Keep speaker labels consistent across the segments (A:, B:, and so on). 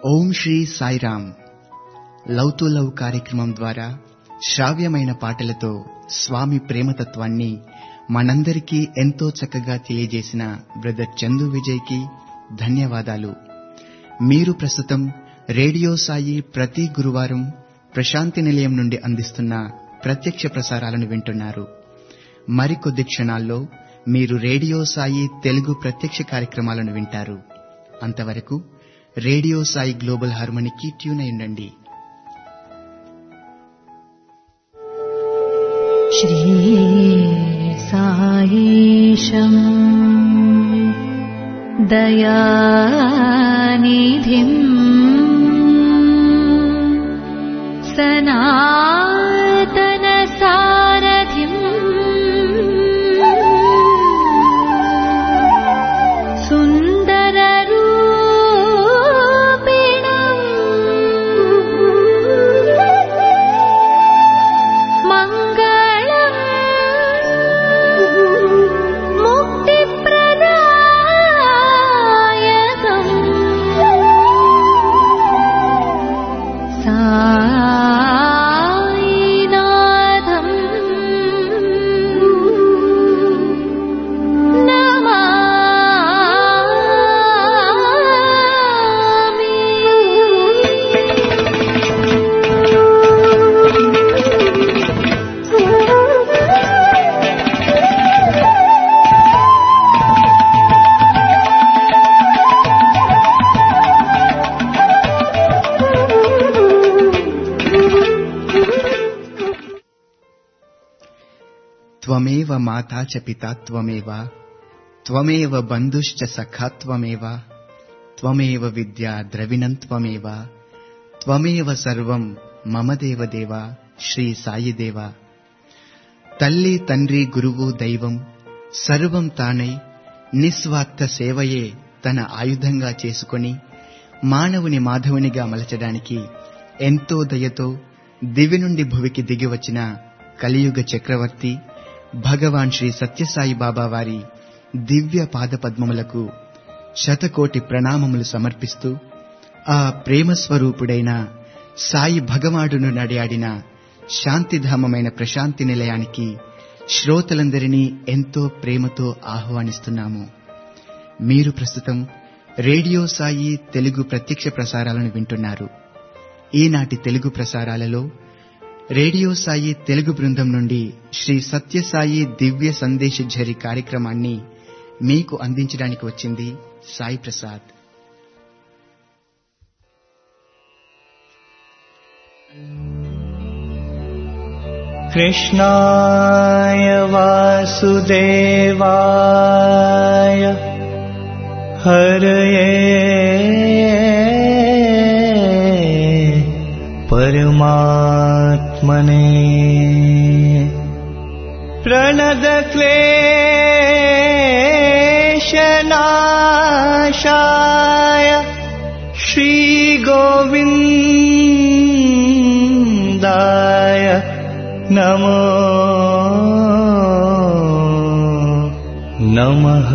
A: Om Sri Sairam love to love కార్యక్రమం ద్వారా శ్రావ్యమైన పాటలతో స్వామి ప్రేమతత్వాన్ని మనందరికీ ఎంతో చక్కగా తెలియజేసిన బ్రదర్ చందు విజయ్కి ధన్యవాదాలు మీరు ప్రస్తుతం రేడియో సాయి ప్రతి గురువారం ప్రశాంతి నిలయం నుండి అందిస్తున్న ప్రత్యక్ష ప్రసారాలను వింటున్నారు మరికొద్ది క్షణాల్లో మీరు రేడియో సాయి తెలుగు ప్రత్యక్ష కార్యక్రమాలను వింటారు అంతవరకు రేడియో సాయి గ్లోబల్ హార్మనీకి ట్యూన్ అయ్యండి
B: श्रीसायीशम् दयानिधिम् सनातनसारथिम् सुन्दररूपिणम् मङ्गलम् मुक्तिप्रदायकम् सायिनाथम्
A: త్వమేవ మాతా చ పితా త్వమేవ త్వమేవ బంధుశ్చ సఖా త్వమేవ త్వమేవ విద్యా ద్రవిణం త్వమేవ త్వమేవ సర్వం మమ దేవ దేవ శ్రీ సాయి దేవ తల్లి తండ్రి గురువు దైవం సర్వం తానై నిస్వార్థ సేవయే తన ఆయుధంగా చేసుకొని మానవుని మాధవునిగా మలచడానికి ఎంతో దయతో దివి నుండి భువికి దిగి వచ్చిన కలియుగ చక్రవర్తి భగవాన్ శ్రీ సత్యసాయి బాబా వారి దివ్య పాదపద్మములకు శతకోటి ప్రణామములు సమర్పిస్తూ ఆ ప్రేమ స్వరూపుడైన సాయి భగవానుడు నడియాడిన శాంతిధామమైన ప్రశాంతి నిలయానికి శ్రోతలందరినీ ఎంతో ప్రేమతో ఆహ్వానిస్తున్నాము మీరు ప్రస్తుతం రేడియో సాయి తెలుగు ప్రత్యక్ష ప్రసారాలను వింటున్నారు ఈనాటి తెలుగు ప్రసారాలలో రేడియో సాయి తెలుగు బృందం నుండి శ్రీ సత్యసాయి దివ్య సందేశ ఝరి కార్యక్రమాన్ని మీకు అందించడానికి వచ్చింది సాయి ప్రసాద్
C: कृष्णाय वासुदेवाय हरये परमात्मने प्रणदक्लेशनाशाय श्रीगोविन्दाय नमो नमः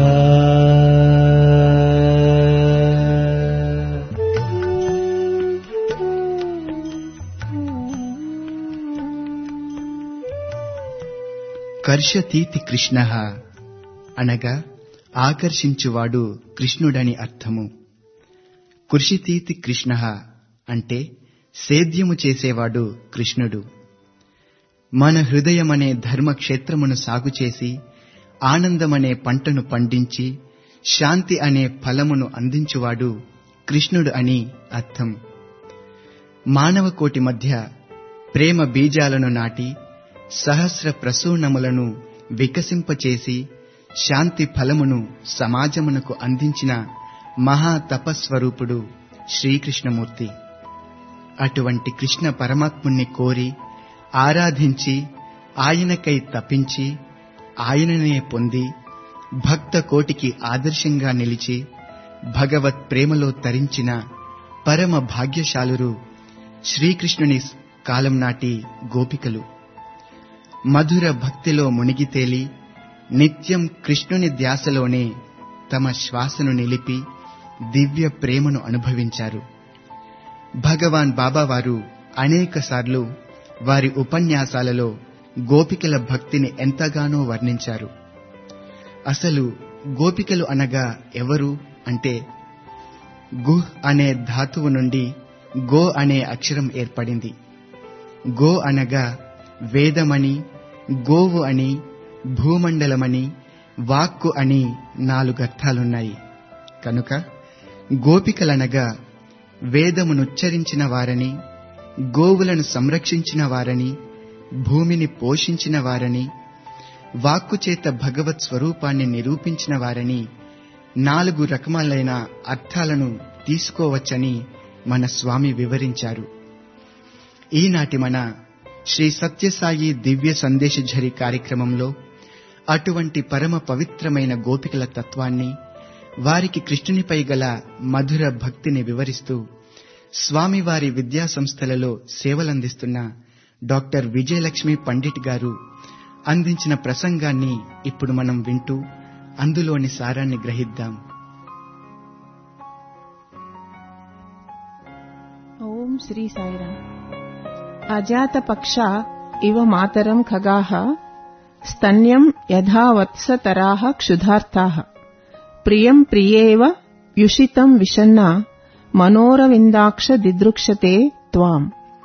A: కర్షతీతి కృష్ణ అనగా ఆకర్షించువాడు కృష్ణుడని అర్థము కృషితీతి కృష్ణ అంటే సేద్యము చేసేవాడు కృష్ణుడు మన హృదయమనే ధర్మక్షేత్రమును సాగు చేసి ఆనందమనే పంటను పండించి శాంతి అనే ఫలమును అందించువాడు కృష్ణుడు అని అర్థం మానవ కోటి మధ్య ప్రేమ బీజాలను నాటి సహస్ర ప్రసూనములను వికసింపచేసి శాంతి ఫలమును సమాజమునకు అందించిన మహా తపస్వరూపుడు శ్రీకృష్ణమూర్తి అటువంటి కృష్ణ పరమాత్ముణ్ణి కోరి ఆరాధించి ఆయనకై తపించి ఆయననే పొంది భక్త కోటికి ఆదర్శంగా నిలిచి భగవత్ ప్రేమలో తరించిన పరమ భాగ్యశాలురు శ్రీకృష్ణుని కాలం నాటి గోపికలు మధుర భక్తిలో మునిగి తేలి నిత్యం కృష్ణుని ధ్యాసలోనే తమ శ్వాసను నిలిపి దివ్య ప్రేమను అనుభవించారు భగవాన్ బాబా వారు అనేకసార్లు వారి ఉపన్యాసాలలో గోపికల భక్తిని ఎంతగానో వర్ణించారు అసలు గోపికలు అనగా ఎవరు అంటే గుహ్ అనే ధాతువు నుండి గో అనే అక్షరం ఏర్పడింది గో అనగా వేదమని గోవు అని భూమండలమని వాక్కు అని నాలుగర్థాలున్నాయి కనుక గోపికలనగా వేదమునుచ్చరించిన వారని గోవులను సంరక్షించిన వారని భూమిని పోషించిన వారని వాక్కు చేత భగవత్ స్వరూపాన్ని నిరూపించిన వారని నాలుగు రకములైన అర్థాలను తీసుకోవచ్చని మన స్వామి వివరించారు ఈనాటి మన శ్రీ సత్యసాయి దివ్య సందేశఝరి కార్యక్రమంలో అటువంటి పరమ పవిత్రమైన గోపికల తత్వాన్ని వారికి కృష్ణునిపై గల మధుర భక్తిని వివరిస్తూ స్వామివారి విద్యా సంస్థలలో సేవలందిస్తున్న డాక్టర్ విజయలక్ష్మి పండిట్ గారు అందించిన ప్రసంగాన్ని ఇప్పుడు మనం వింటూ అందులోని సారాన్ని గ్రహిద్దాం
D: ఓం శ్రీ సాయిరామ్ అజాత పక్ష ఇవ మాతరం ఖగాః స్తన్యం యథా వత్సతరాః క్షుధార్థాః ప్రియం ప్రియేవ యుషితం విషన్న మనోరవిందాక్ష దిదృక్షతే త్వాం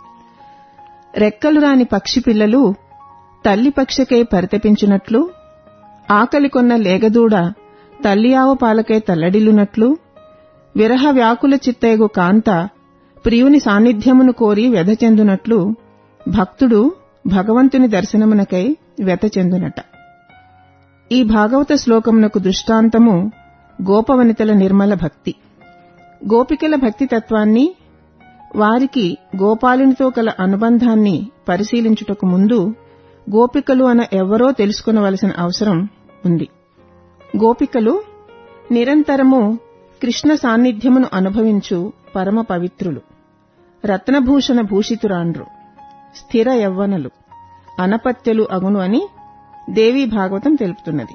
D: రెక్కలు రాని పక్షి పిల్లలు తల్లి పక్షికై పరితపించునట్లు ఆకలి కొన్న లేగదూడ తల్లి ఆవు పాలకై తల్లడిల్లునట్లు విరహ వ్యాకుల చిత్తేగు కాంత ప్రియుని సాన్నిధ్యమును కోరి వ్యధ చెందునట్లు భక్తుడు భగవంతుని దర్శనమునకై వ్యత చెందునట ఈ భాగవత శ్లోకమునకు దృష్టాంతము గోపవనితల నిర్మల భక్తి గోపికల భక్తి తత్వాన్ని వారికి గోపాలునితో కల అనుబంధాన్ని పరిశీలించుటకు ముందు గోపికలు అన ఎవరో తెలుసుకునవలసిన అవసరం ఉంది గోపికలు నిరంతరము కృష్ణ సాన్నిధ్యమును అనుభవించు పరమ పవిత్రులు రత్నభూషణ భూషితురాండ్రు స్థిర యవ్వనలు అనపత్యలు అగును అని దేవీ భాగవతం తెలుపుతున్నది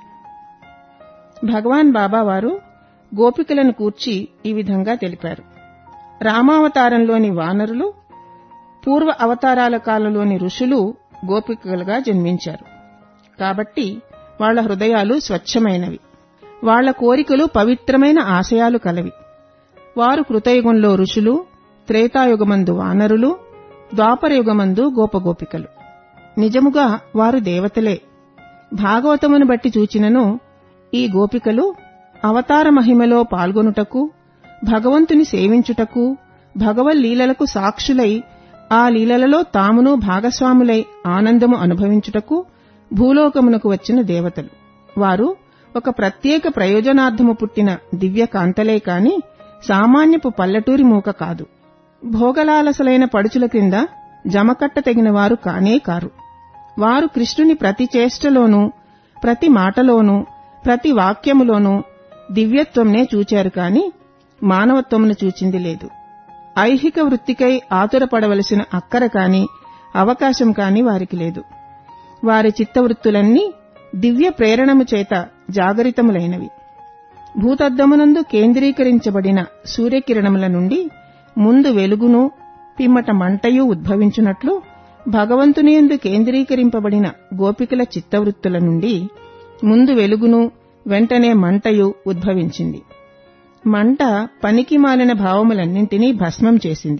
D: భగవాన్ బాబా వారు గోపికలను కూర్చి ఈ విధంగా తెలిపారు రామావతారంలోని వానరులు పూర్వ అవతారాల కాలంలోని ఋషులు గోపికలుగా జన్మించారు కాబట్టి వాళ్ల హృదయాలు స్వచ్ఛమైనవి వాళ్ల కోరికలు పవిత్రమైన ఆశయాలు కలవి వారు కృతయుగంలో ఋషులు త్రేతాయుగమందు వానరులు ద్వాపరయుగమందు గోపగోపికలు నిజముగా వారు దేవతలే భాగవతమును బట్టి చూచినను ఈ గోపికలు అవతార మహిమలో పాల్గొనుటకు భగవంతుని సేవించుటకు భగవల్లీలలకు సాక్షులై ఆ లీలలలో తామును భాగస్వాములై ఆనందము అనుభవించుటకు భూలోకమునకు వచ్చిన దేవతలు వారు ఒక ప్రత్యేక ప్రయోజనార్థము పుట్టిన దివ్య కాంతలే కాని సామాన్యపు పల్లెటూరి మూక కాదు భోగలాలసలైన పడుచుల క్రింద జమకట్ట తెగిన వారు కానే కారు వారు కృష్ణుని ప్రతి చేష్టలోనూ ప్రతి మాటలోనూ ప్రతి వాక్యములోనూ దివ్యత్వంనే చూచారు కాని మానవత్వమును చూచింది లేదు ఐహిక వృత్తికై ఆతురపడవలసిన అక్కర కాని అవకాశం కాని వారికి లేదు వారి చిత్తవృత్తులన్నీ దివ్య ప్రేరణము చేత జాగరితములైనవి భూతద్దమునందు కేంద్రీకరించబడిన సూర్యకిరణముల నుండి ముందు వెలుగును పిమ్మట మంటయు ఉద్భవించున్నట్లు భగవంతునియందు కేంద్రీకరింపబడిన గోపికల చిత్తవృత్తుల నుండి ముందు వెలుగును వెంటనే మంటయు ఉద్భవించింది మంట పనికి మాలిన భావములన్నింటినీ భస్మం చేసింది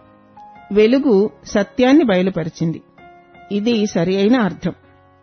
D: వెలుగు సత్యాన్ని బయలుపరిచింది ఇది సరి అయిన అర్థం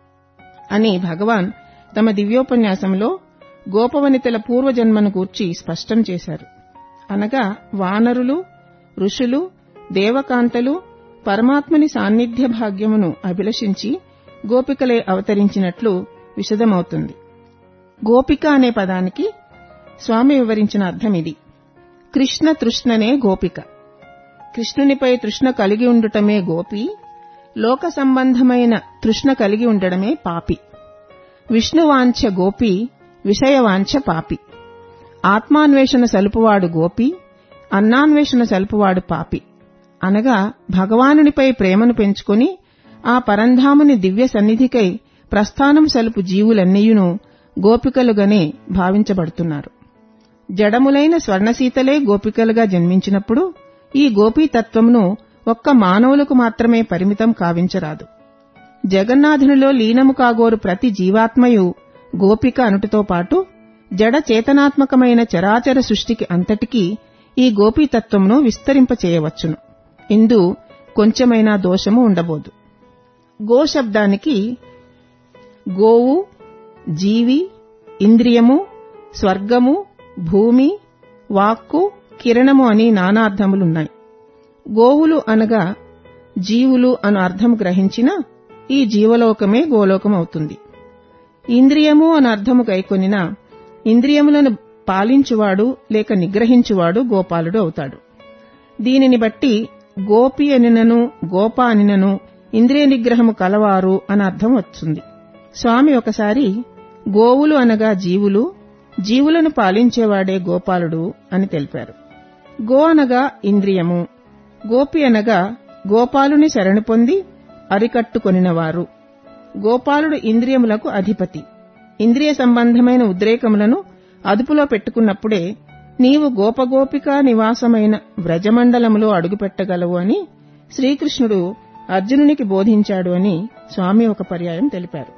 D: అని భగవాన్ తమ దివ్యోపన్యాసంలో గోపవనితల పూర్వజన్మను గూర్చి స్పష్టం చేశారు అనగా వానరులు ఋషులు దేవకాంతలు పరమాత్మని సాన్నిధ్య భాగ్యమును అభిలషించి గోపికలే అవతరించినట్లు విశదమవుతుంది గోపిక అనే పదానికి స్వామి వివరించిన అర్థం ఇది కృష్ణ తృష్ణనే గోపిక కృష్ణునిపై తృష్ణ కలిగి ఉండుటమే గోపి లోక సంబంధమైన తృష్ణ కలిగి ఉండడమే పాపి విష్ణువాంఛ గోపి విషయవాంఛ పాపి ఆత్మాన్వేషణ సలుపువాడు గోపి అన్నాన్వేషణ సలుపువాడు పాపి అనగా భగవానునిపై ప్రేమను పెంచుకొని ఆ పరంధాముని దివ్య సన్నిధికై ప్రస్థానం సలుపు జీవులన్నీయును గోపికలుగానే భావించబడుతున్నారు జడములైన స్వర్ణసీతలే గోపికలుగా జన్మించినప్పుడు ఈ గోపీతత్వంను ఒక్క మానవులకు మాత్రమే పరిమితం కావించరాదు జగన్నాథునిలో లీనము కాగోరు ప్రతి జీవాత్మయు గోపిక అనుటితో పాటు జడ చేతనాత్మకమైన చరాచర సృష్టికి అంతటికీ ఈ గోపీతత్వంను విస్తరింపచేయవచ్చును ఇందు కొంచెమైనా దోషము ఉండబోదు గో శబ్దానికి గోవు జీవి ఇంద్రియము స్వర్గము భూమి వాక్కు కిరణము అని నానార్థములున్నాయి గోవులు అనగా జీవులు అను అర్థం గ్రహించిన ఈ జీవలోకమే గోలోకం అవుతుంది ఇంద్రియము అను అర్థము గైకొనిన ఇంద్రియములను పాలించువాడు లేక నిగ్రహించువాడు గోపాలుడు అవుతాడు దీనిని బట్టి గోపి అనినను గోప అనినను ఇంద్రియ నిగ్రహము కలవారు అని అర్థం వస్తుంది స్వామి ఒకసారి గోవులు అనగా జీవులు జీవులను పాలించేవాడే గోపాలుడు అని తెలిపారు గో అనగా ఇంద్రియము గోపి అనగా గోపాలుని శరణు పొంది అరికట్టుకొనినవారు గోపాలుడు ఇంద్రియములకు అధిపతి ఇంద్రియ సంబంధమైన ఉద్రేకములను అదుపులో పెట్టుకున్నప్పుడే నీవు గోపగోపికా నివాసమైన వ్రజమండలములో అడుగుపెట్టగలవు అని శ్రీకృష్ణుడు అర్జునునికి బోధించాడు అని స్వామి ఒక పర్యాయం తెలిపారు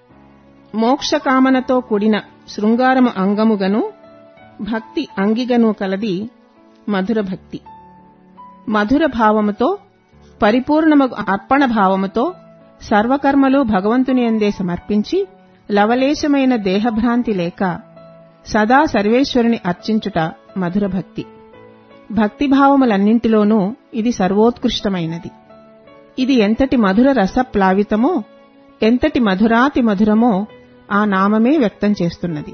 D: మోక్షకామనతో కూడిన శృంగారము అంగముగను భక్తి అంగిగను కలది మధుర భక్తి మధుర భావముతో పరిపూర్ణమగు అర్పణ భావముతో సర్వకర్మలు భగవంతుని అందే సమర్పించి లవలేశమైన దేహభ్రాంతి లేక సదా సర్వేశ్వరుని అర్చించుట మధుర భక్తి భక్తిభావములన్నింటిలోనూ ఇది సర్వోత్కృష్టమైనది ఇది ఎంతటి మధుర రసప్లావితమో ఎంతటి మధురాతి మధురమో ఆ నామమే వ్యక్తం చేస్తున్నది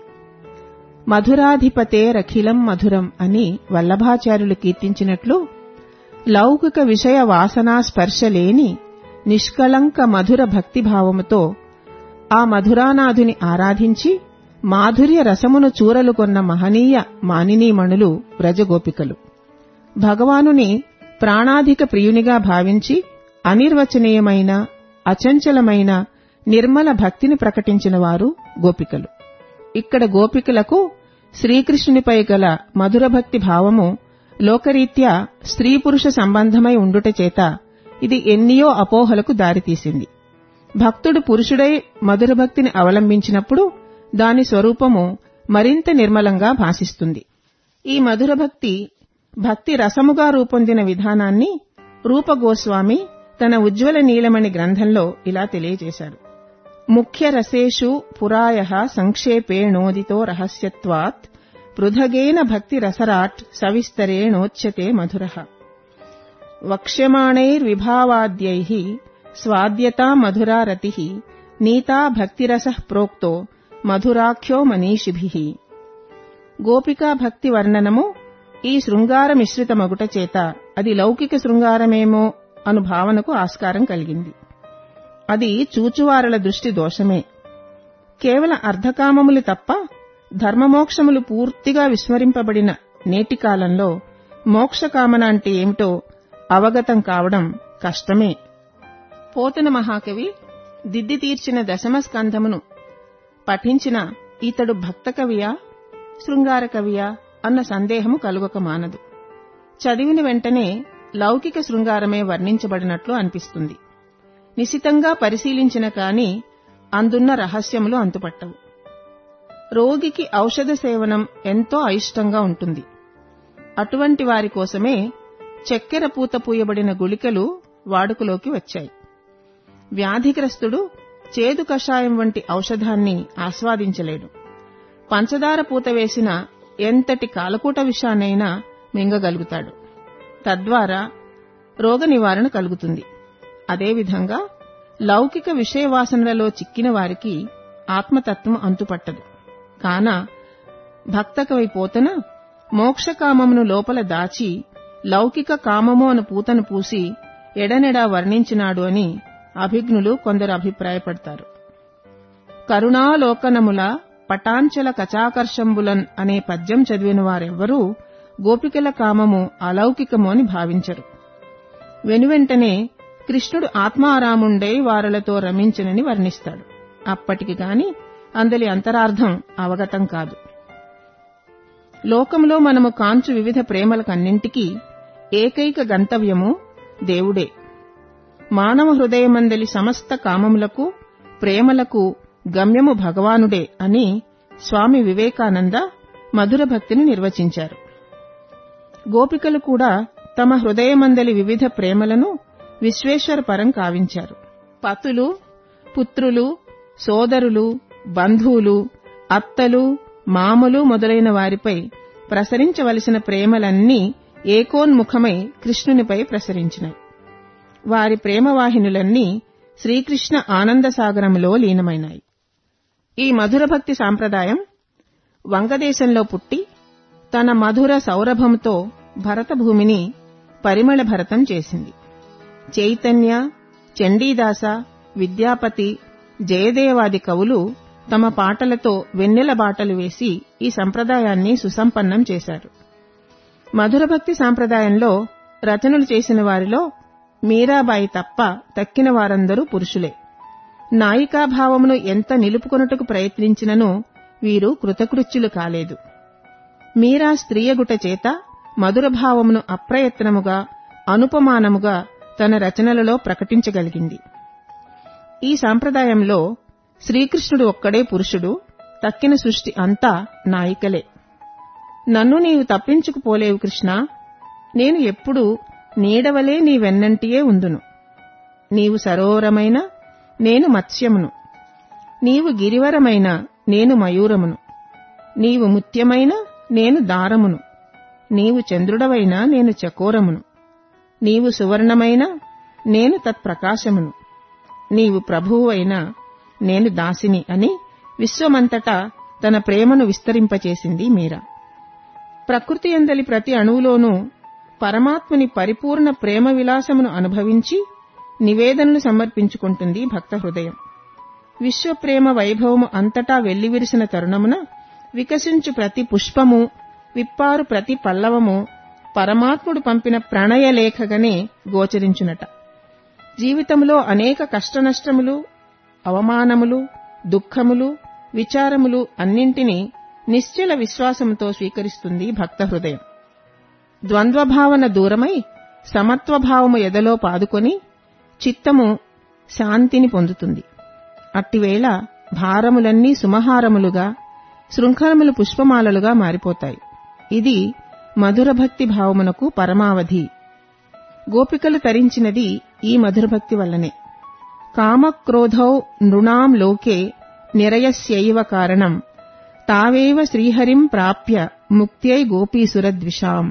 D: మధురాధిపతేరఖిలం మధురం అని వల్లభాచార్యులు కీర్తించినట్లు లౌకిక విషయ వాసనా స్పర్శ లేని నిష్కళంక మధుర భక్తిభావముతో ఆ మధురానాథుని ఆరాధించి మాధుర్య రసమును చూరలు కొన్న మహనీయ మానినీమణులు వ్రజగోపికలు భగవానుని ప్రాణాధిక ప్రియునిగా భావించి అనిర్వచనీయమైన అచంచలమైన నిర్మల భక్తిని ప్రకటించిన వారు గోపికలు ఇక్కడ గోపికలకు శ్రీకృష్ణునిపై గల మధుర భక్తి భావము లోకరీత్యా స్త్రీ పురుష సంబంధమై ఉండుట చేత ఇది ఎన్నియో అపోహలకు దారితీసింది భక్తుడు పురుషుడై మధుర భక్తిని అవలంబించినప్పుడు దాని స్వరూపము మరింత నిర్మలంగా భాసిస్తుంది ఈ మధుర భక్తి భక్తి రసముగా రూపొందిన విధానాన్ని రూపగోస్వామి తన ఉజ్వల నీలమణి గ్రంథంలో ఇలా తెలియజేశారు ముఖ్య రసేషు పురాయ సంక్షేపేణోదితో రహస్యత్వాత్ పృథగేన భక్తి రసరాట్ సవిస్తరేణోచ్యతే మధుర వక్ష్యమాణైర్విభావాద్యై స్వాద్యతా మధురా రతి నీతా భక్తిరస ప్రోక్తో మధురాఖ్యో మనీషిభి గోపికా భక్తి వర్ణనము ఈ శృంగార మిశ్రిత మగుట చేత అది లౌకిక శృంగారమేమో అను భావనకు ఆస్కారం కలిగింది అది చూచువారల దృష్టి దోషమే కేవల అర్ధకామములు తప్ప ధర్మమోక్షములు పూర్తిగా విస్మరింపబడిన నేటి కాలంలో మోక్షకామన అంటే ఏమిటో అవగతం కావడం కష్టమే పోతన మహాకవి దిద్ది తీర్చిన దశమ స్కంధమును పఠించిన ఇతడు భక్త కవియా శృంగార కవియా అన్న సందేహము కలుగక మానదు చదివిన వెంటనే లౌకిక శృంగారమే వర్ణించబడినట్లు అనిపిస్తుంది నిశితంగా పరిశీలించిన కాని అందున్న రహస్యములు అంతుపట్టవు రోగికి ఔషధ సేవనం ఎంతో అయిష్టంగా ఉంటుంది అటువంటి వారి కోసమే చక్కెర పూత పూయబడిన గుళికలు వాడుకలోకి వచ్చాయి వ్యాధిగ్రస్తుడు చేదు కషాయం వంటి ఔషధాన్ని ఆస్వాదించలేడు పంచదార పూత వేసిన ఎంతటి కాలకూట విషాన్నైనా మింగగలుగుతాడు తద్వారా రోగ నివారణ కలుగుతుంది అదేవిధంగా లౌకిక విషయవాసనలలో చిక్కిన వారికి ఆత్మతత్వం అంతుపట్టదు కాన భక్తకవైపోతన మోక్షకామమును లోపల దాచి లౌకిక కామము అను పూతను పూసి ఎడనెడా వర్ణించినాడు అని అభిజ్ఞులు కొందరు అభిప్రాయపడతారు కరుణాలోకనముల పటాంచల కచాకర్షంబులన్ అనే పద్యం చదివిన వారెవ్వరూ గోపికల కామము అలౌకికము అని భావించరు వెనువెంటనే కృష్ణుడు ఆత్మారాముండై వారలతో రమించనని వర్ణిస్తాడు అప్పటికి గాని అందలి అంతరార్థం అవగతం కాదు లోకంలో మనము కాంచు వివిధ ప్రేమలకన్నింటికీ ఏకైక గంతవ్యము దేవుడే మానవ హృదయమందలి సమస్త కామములకు ప్రేమలకు గమ్యము భగవానుడే అని స్వామి వివేకానంద మధుర భక్తిని నిర్వచించారు గోపికలు కూడా తమ హృదయమందలి వివిధ ప్రేమలను విశ్వేశ్వర పరం కావించారు పతులు పుత్రులు సోదరులు బంధువులు అత్తలు మామలు మొదలైన వారిపై ప్రసరించవలసిన ప్రేమలన్నీ ఏకోన్ముఖమై కృష్ణునిపై ప్రసరించినాయి వారి ప్రేమవాహినులన్నీ శ్రీకృష్ణ ఆనందసాగరంలో లీనమైనాయి ఈ మధుర భక్తి సాంప్రదాయం వంగదేశంలో పుట్టి తన మధుర సౌరభంతో భరతభూమిని పరిమళ భరతం చేసింది చైతన్య చండీదాస విద్యాపతి జయదేవాది కవులు తమ పాటలతో వెన్నెల బాటలు వేసి ఈ సంప్రదాయాన్ని సుసంపన్నం చేశారు మధుర భక్తి సాంప్రదాయంలో రచనలు చేసిన వారిలో మీరాబాయి తప్ప తక్కిన వారందరూ పురుషులే నాయికాభావమును ఎంత నిలుపుకొనుటకు ప్రయత్నించినను వీరు కృతకృత్యులు కాలేదు మీరా స్త్రీయగుట చేత మధురభావమును అప్రయత్నముగా అనుపమానముగా తన రచనలలో ప్రకటించగలిగింది ఈ సాంప్రదాయంలో శ్రీకృష్ణుడు ఒక్కడే పురుషుడు తక్కిన సృష్టి అంతా నాయికలే నన్ను నీవు తప్పించుకుపోలేవు కృష్ణ నేను ఎప్పుడూ నీడవలే నీ వెన్నంటియే ఉందును నీవు సరోవరమైన నేను మత్స్యమును నీవు గిరివరమైన నేను మయూరమును నీవు ముత్యమైన నేను దారమును నీవు చంద్రుడవైన నేను చకోరమును నీవు సువర్ణమైన నేను తత్ప్రకాశమును నీవు ప్రభువువైన నేను దాసిని అని విశ్వమంతటా తన ప్రేమను విస్తరింపచేసింది మీరా ప్రకృతి ఎందలి ప్రతి అణువులోనూ పరమాత్ముని పరిపూర్ణ ప్రేమ విలాసమును అనుభవించి నివేదనలు సమర్పించుకుంటుంది భక్త హృదయం విశ్వప్రేమ వైభవము అంతటా వెల్లివిరిసిన తరుణమున వికసించు ప్రతి పుష్పము విప్పారు ప్రతి పల్లవము పరమాత్ముడు పంపిన ప్రణయలేఖగనే గోచరించునట జీవితంలో అనేక కష్టనష్టములు అవమానములు దుఃఖములు విచారములు అన్నింటినీ నిశ్చల విశ్వాసంతో స్వీకరిస్తుంది భక్త హృదయం ద్వంద్వభావన దూరమై సమత్వభావము ఎదలో పాదుకొని చిత్తము శాంతిని పొందుతుంది అట్టివేళ భారములన్నీ సుమహారములుగా శృంఖలములు పుష్పమాలలుగా మారిపోతాయి ఇది మధుర భక్తి భావమునకు పరమావధి గోపికలు తరించినది ఈ మధుర భక్తి వల్లనే కామక్రోధౌ నృణాం లోకే నిరయస్యైవ కారణం తావేవ శ్రీహరిం ప్రాప్య ముక్త్యై గోపీసురద్విషాం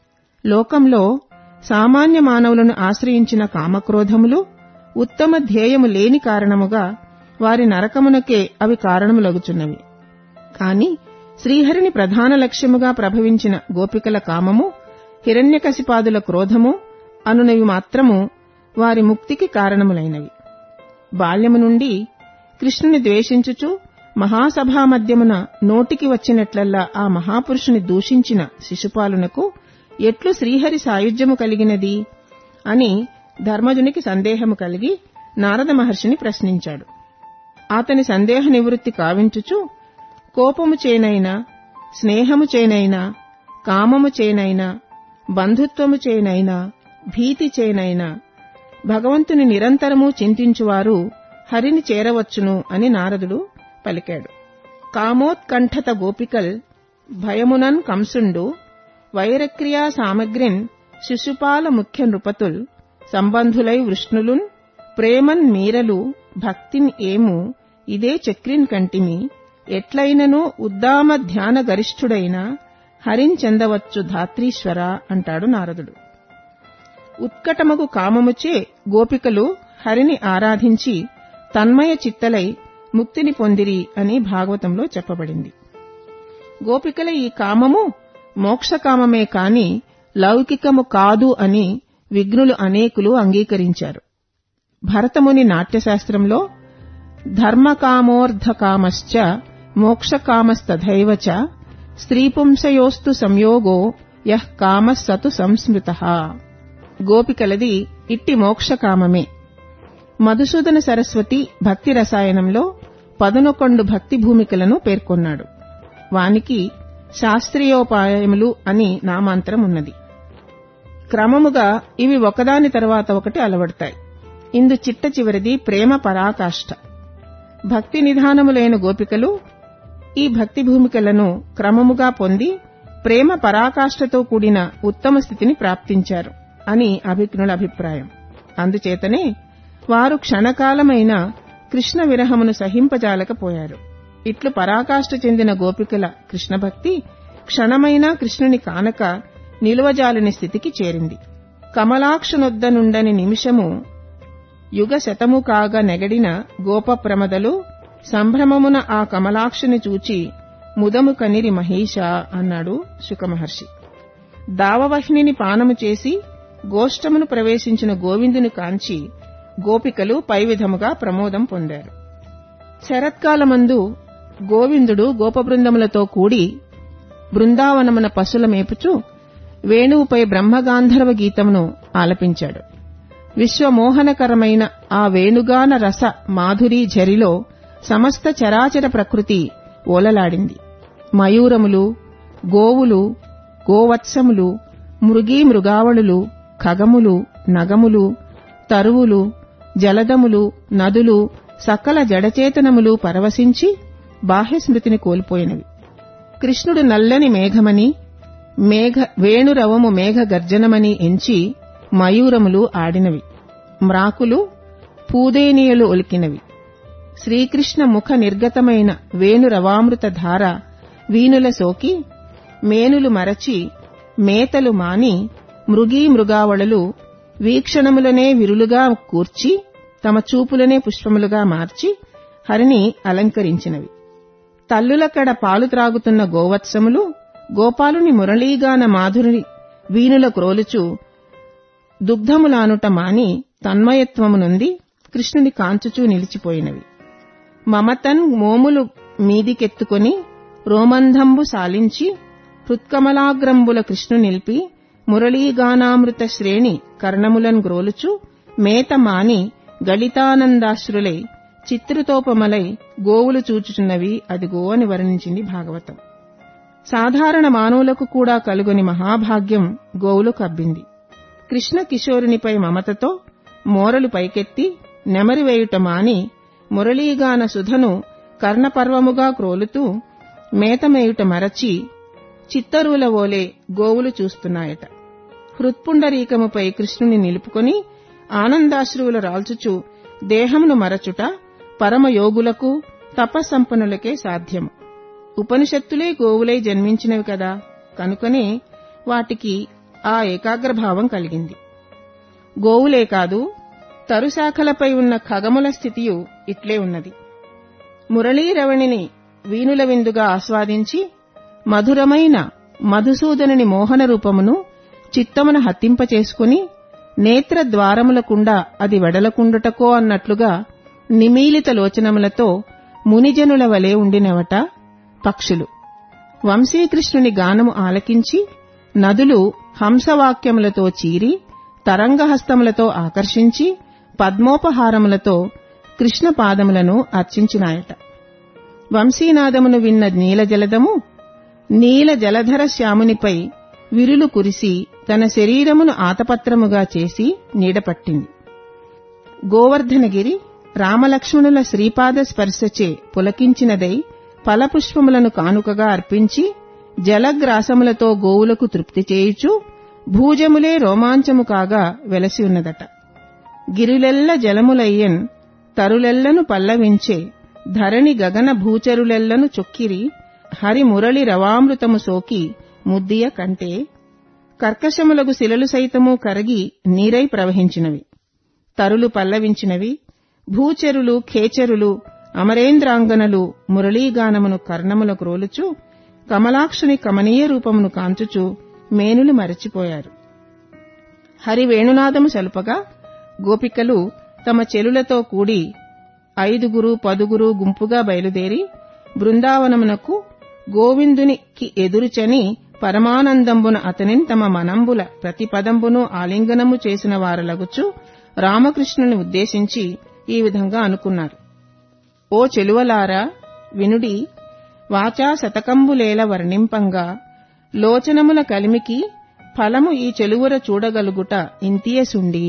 D: లోకంలో సామాన్య మానవులను ఆశ్రయించిన కామక్రోధములు ఉత్తమ ధ్యేయము లేని కారణముగా వారి నరకమునకే అవి కారణములగుచున్నవి కాని శ్రీహరిని ప్రధాన లక్ష్యముగా ప్రభవించిన గోపికల కామము హిరణ్యకశిపాదుల క్రోధము అనునవి మాత్రము వారి ముక్తికి కారణములైనవి బాల్యము నుండి కృష్ణుని ద్వేషించుచు మహాసభా మధ్యమున నోటికి వచ్చినట్లల్లా ఆ మహాపురుషుని దూషించిన శిశుపాలునకు ఎట్లు శ్రీహరి సాయుధ్యము కలిగినది అని ధర్మజునికి సందేహము కలిగి నారద మహర్షిని ప్రశ్నించాడు అతని సందేహ నివృత్తి కావించుచు కోపము చేనైనా స్నేహము చేనైనా కామము చేనైనా బంధుత్వము చేనైనా భీతి చేనైనా భగవంతుని నిరంతరము చింతించువారు హరిని చేరవచ్చును అని నారదుడు పలికాడు కామోత్కంఠత గోపికల్ భయమునన్ కంసుండు వైరక్రియా సామగ్రిన్ శిశుపాల ముఖ్య నృపతుల్ సంబంధులై వృష్ణులున్ ప్రేమన్ మీరలు భక్తిన్ ఏము ఇదే చక్రిన్ కంటిమి ఎట్లైనను ఉద్దామ ధ్యాన గరిష్ఠుడైన హరించెందవచ్చు ధాత్రీశ్వర అంటాడు నారదుడు ఉత్కటమగు కామముచే గోపికలు హరిని ఆరాధించి తన్మయ చిత్తలై ముక్తిని పొందిరి అని భాగవతంలో చెప్పబడింది గోపికల ఈ కామము మోక్షకామమే కాని లౌకికము కాదు అని విఘ్నులు అనేకులు అంగీకరించారు భరతముని నాట్యశాస్త్రంలో ధర్మకామోర్ధకామశ్చ మోక్షకామస్తథైవ చ స్త్రీపుంసయోస్తు సంయోగో యః కామస్సతు సంస్మృత గోపికలది ఇట్టి మోక్షకామమే మధుసూదన సరస్వతి భక్తి రసాయనంలో పదనొకొండు భక్తి భూమికలను పేర్కొన్నాడు వానికి శాస్త్రీయోపాయములు అని నామాంతరం ఉన్నది క్రమముగా ఇవి ఒకదాని తర్వాత ఒకటి అలవడతాయి ఇందు చిట్ట చివరిది ప్రేమ పరాకాష్ఠ భక్తి నిధానములైన గోపికలు ఈ భక్తి భూమికలను క్రమముగా పొంది ప్రేమ పరాకాష్ఠతో కూడిన ఉత్తమ స్థితిని ప్రాప్తించారు అని అభిజ్ఞుల అభిప్రాయం అందుచేతనే వారు క్షణకాలమైన కృష్ణ విరహమును సహింపజాలకపోయారు ఇట్లు పరాకాష్ఠ చెందిన గోపికల కృష్ణ భక్తి క్షణమైన కృష్ణుని కానక నిలువజాలని స్థితికి చేరింది కమలాక్షనొద్దనుండని నిమిషము యుగ శతము కాగ నెగడిన గోపప్రమదలు సంభ్రమమున ఆ కమలాక్షని చూచి ముదము కనిరి మహేష అన్నాడు శుకమహర్షి దావవహ్నిని పానము చేసి గోష్టమును ప్రవేశించిన గోవిందుని కాంచి గోపికలు పై విధముగా ప్రమోదం పొందారు శరత్కాలమందు గోవిందుడు గోపబృందములతో కూడి బృందావనమున పశుల మేపుచు వేణువుపై బ్రహ్మగాంధర్వ గీతమును ఆలపించాడు విశ్వమోహనకరమైన ఆ వేణుగాన రస మాధురీ ఝరిలో సమస్త చరాచర ప్రకృతి ఓలలాడింది మయూరములు గోవులు గోవత్సములు మృగీ మృగావళులు ఖగములు నగములు తరువులు జలదములు నదులు సకల జడచేతనములు పరవశించి బాహ్యస్మృతిని కోల్పోయినవి కృష్ణుడు నల్లని మేఘమని మేఘ వేణురవము మేఘ గర్జనమని ఎంచి మయూరములు ఆడినవి మ్రాకులు పూదేనియలు ఒలికినవి శ్రీకృష్ణ ముఖ నిర్గతమైన వేణురవామృత ధార వీనుల సోకి మేనులు మరచి మేతలు మాని మృగీ మృగావళలు వీక్షణములనే విరులుగా కూర్చి తమ చూపులనే పుష్పములుగా మార్చి హరిని అలంకరించినవి తల్లులకడ పాలు త్రాగుతున్న గోవత్సములు గోపాలుని మురళీగాన మాధురి వీనుల క్రోలుచు దుగ్ధములానుట మాని తన్మయత్వమునుంది కృష్ణుని కాంచుచూ నిలిచిపోయినవి మమతన్ మోములు మీదికెత్తుకొని రోమంధంబు సాలించి హృత్కమలాగ్రంబుల కృష్ణు నిలిపి మురళీగానామృత శ్రేణి కర్ణములన్ గ్రోలుచు మేత మాని గళితానందాశ్రులై చిత్రుతోపమలై గోవులు చూచుచున్నవి అదిగో అని వర్ణించింది భాగవతం సాధారణ మానవులకు కూడా కలుగొని మహాభాగ్యం గోవులకు అబ్బింది కృష్ణ కిశోరునిపై మమతతో మోరలు పైకెత్తి నెమరివేయుట మాని మురళీగాన సుధను కర్ణపర్వముగా క్రోలుతూ మేతమేయుట మరచి చిత్తరువుల ఓలే గోవులు చూస్తున్నాయట హృత్పుండరీకముపై కృష్ణుని నిలుపుకొని ఆనందాశ్రువుల రాల్చుచు దేహమును మరచుట పరమయోగులకు తపస్సంపన్నులకే సాధ్యము ఉపనిషత్తులే గోవులై జన్మించినవి కదా కనుకనే వాటికి ఆ ఏకాగ్రభావం కలిగింది గోవులే కాదు తరుశాఖలపై ఉన్న ఖగముల స్థితియు ఇట్లే ఉన్నది మురళీరవణిని వీనుల విందుగా ఆస్వాదించి మధురమైన మధుసూదనుని మోహన రూపమును చిత్తమున హత్తింపచేసుకుని నేత్ర ద్వారములకుండా అది వెడలకుండుటకో అన్నట్లుగా నిమీలిత లోచనములతో మునిజనుల వలె ఉండినవట పక్షులు వంశీకృష్ణుని గానము ఆలకించి నదులు హంసవాక్యములతో చీరి తరంగహస్తములతో ఆకర్షించి పద్మోపహారములతో కృష్ణ పాదములను అర్చించినాయట వంశీనాదమును విన్న నీలజలదము నీల జలధర శ్యామునిపై విరులు కురిసి తన శరీరమును ఆతపత్రముగా చేసి నీడపట్టింది గోవర్ధనగిరి రామలక్ష్మణుల శ్రీపాద స్పర్శచే పులకించినదై ఫలపుష్పములను కానుకగా అర్పించి జలగ్రాసములతో గోవులకు తృప్తి చేయుచు భూజములే రోమాంచము కాగా వెలసి ఉన్నదట గిరులెల్ల జలములయ్యన్ తరులెల్లను పల్లవించే ధరణి గగన భూచరులెల్లను చొక్కిరి హరి మురళి రవామృతము సోకి ముద్దియ కంటే కర్కశములగు శిలలు సైతము కరగి నీరై ప్రవహించినవి తరులు పల్లవించినవి భూచరులు ఖేచరులు అమరేంద్రాంగనలు మురళీగానమును కర్ణముల క్రోలుచు కమలాక్షుని కమనీయ రూపమును కాంచుచు మేనులు మరచిపోయారు హరి వేణునాదము సలుపగా గోపికలు తమ చెలులతో కూడి ఐదుగురు పదుగురు గుంపుగా బయలుదేరి బృందావనమునకు గోవిందునికి ఎదురుచని పరమానందంబున అతనిని తమ మనంబుల ప్రతి పదంబును ఆలింగనము చేసిన వారలగుచు రామకృష్ణుని ఉద్దేశించి ఈ విధంగా అనుకున్నారు ఓ చెలువలారా వినుడి వాచా శతకంబులేల వర్ణింపంగా లోచనముల కలిమికి ఫలము ఈ చెలువుర చూడగలుగుట ఇంతియసుండి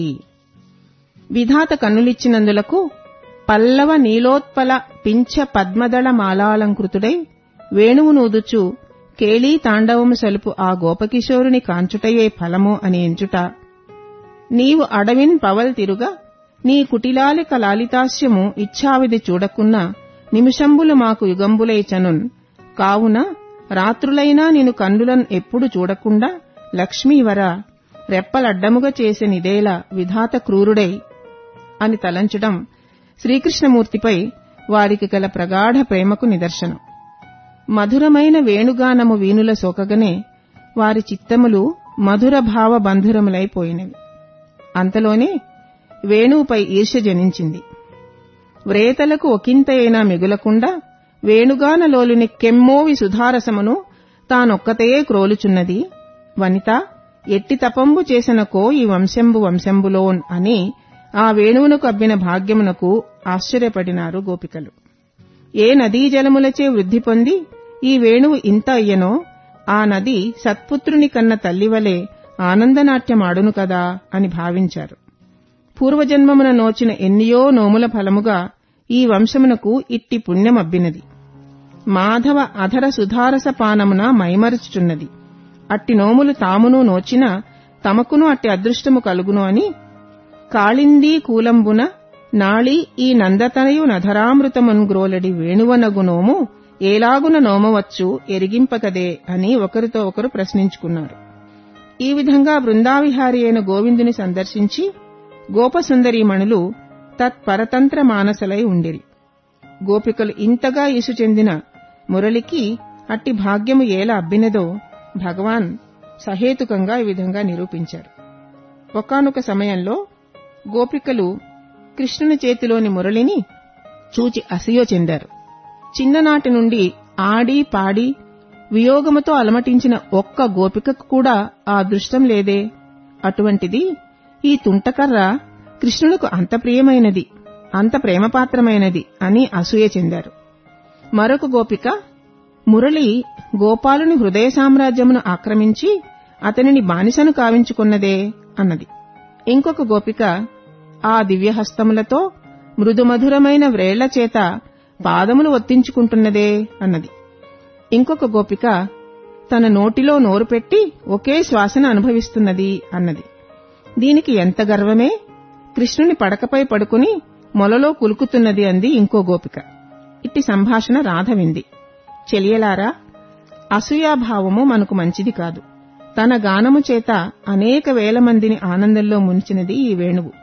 D: విధాత కన్నులిచ్చినందులకు పల్లవ నీలోత్పల పింఛ పద్మదళ మాలాలంకృతుడై వేణువునూదుచు కేళీ తాండవము సలుపు ఆ గోపకిశోరుని కాంచుటయే ఫలము అని ఎంచుట నీవు అడవిన్ పవల్ తిరుగా నీ కుటిలాలిక లాలితాస్యము ఇచ్ఛావిధి చూడకున్న నిమిషంబులు మాకు యుగంబులైచనున్ కావున రాత్రులైనా నిను కన్నులను ఎప్పుడు చూడకుండా లక్ష్మీవర రెప్పలడ్డముగా చేసెనిదేల విధాత క్రూరుడై అని తలంచడం శ్రీకృష్ణమూర్తిపై వారికి గల ప్రగాఢ ప్రేమకు నిదర్శనం మధురమైన వేణుగానము వీణుల సోకగనే వారి చిత్తములు మధుర భావ బంధురములైపోయినవి అంతలోనే వేణువుపై ఈర్ష్య జనించింది వ్రేతలకు ఒకంతైనా మిగులకుండా వేణుగానలోలుని కెమ్మోవి సుధారసమును తానొక్కతయే క్రోలుచున్నది వనిత ఎట్టి తపంబు చేసనకో ఈ వంశంబు వంశంబులోన్ అని ఆ వేణువునకు అబ్బిన భాగ్యమునకు ఆశ్చర్యపడినారు గోపికలు ఏ నదీ జలములచే వృద్ధి పొంది ఈ వేణువు ఇంత అయ్యనో ఆ నది సత్పుత్రుని కన్న తల్లివలే ఆనందనాట్యమాడును కదా అని భావించారు పూర్వజన్మమున నోచిన ఎన్నియో నోముల ఫలముగా ఈ వంశమునకు ఇట్టి పుణ్యమబ్బినది మాధవ అధర సుధారస పానమున మైమరుచుచున్నది అట్టి నోములు తామును నోచిన తమకును అట్టి అదృష్టము కలుగును అని కాళిందీ కూలంబున నాళి ఈ నందతనయు నధరామృతమన్గ్రోలడి వేణువనగు నోము ఏలాగున నోమవచ్చు ఎరిగింపకదే అని ఒకరితో ఒకరు ప్రశ్నించుకున్నారు ఈ విధంగా బృందావిహారి అయిన గోవిందుని సందర్శించి గోపసుందరీమణులు తత్పరతంత్ర మానసలై ఉండిరి గోపికలు ఇంతగా ఇసు చెందిన మురళికి అట్టి భాగ్యము ఏల అబ్బినదో భగవాన్ సహేతుకంగా ఈ విధంగా నిరూపించారు ఒకనొక సమయంలో గోపికలు కృష్ణుని చేతిలోని మురళిని చూచి అసూయ చెందారు చిన్ననాటి నుండి ఆడి పాడి వియోగముతో అలమటించిన ఒక్క గోపికకు కూడా ఆ అదృష్టం లేదే అటువంటిది ఈ తుంటకర్ర కృష్ణునకు అంత ప్రియమైనది అంత ప్రేమపాత్రమైనది అని అసూయ చెందారు మరొక గోపిక మురళి గోపాలుని హృదయ సామ్రాజ్యమును ఆక్రమించి అతనిని బానిసను కావించుకున్నదే అన్నది ఇంకొక గోపిక ఆ దివ్యహస్తములతో మృదుమధురమైన వ్రేళ్ల చేత పాదములు ఒత్తించుకుంటున్నదే అన్నది ఇంకొక గోపిక తన నోటిలో నోరు పెట్టి ఒకే శ్వాసను అనుభవిస్తున్నది అన్నది దీనికి ఎంత గర్వమే కృష్ణుని పడకపై పడుకుని మొలలో కులుకుతున్నది అంది ఇంకో గోపిక ఇట్టి సంభాషణ రాధ వింది చెలియలారా అసూయాభావము మనకు మంచిది కాదు తన గానము చేత అనేక వేల మందిని ఆనందంలో ముంచినది ఈ వేణువు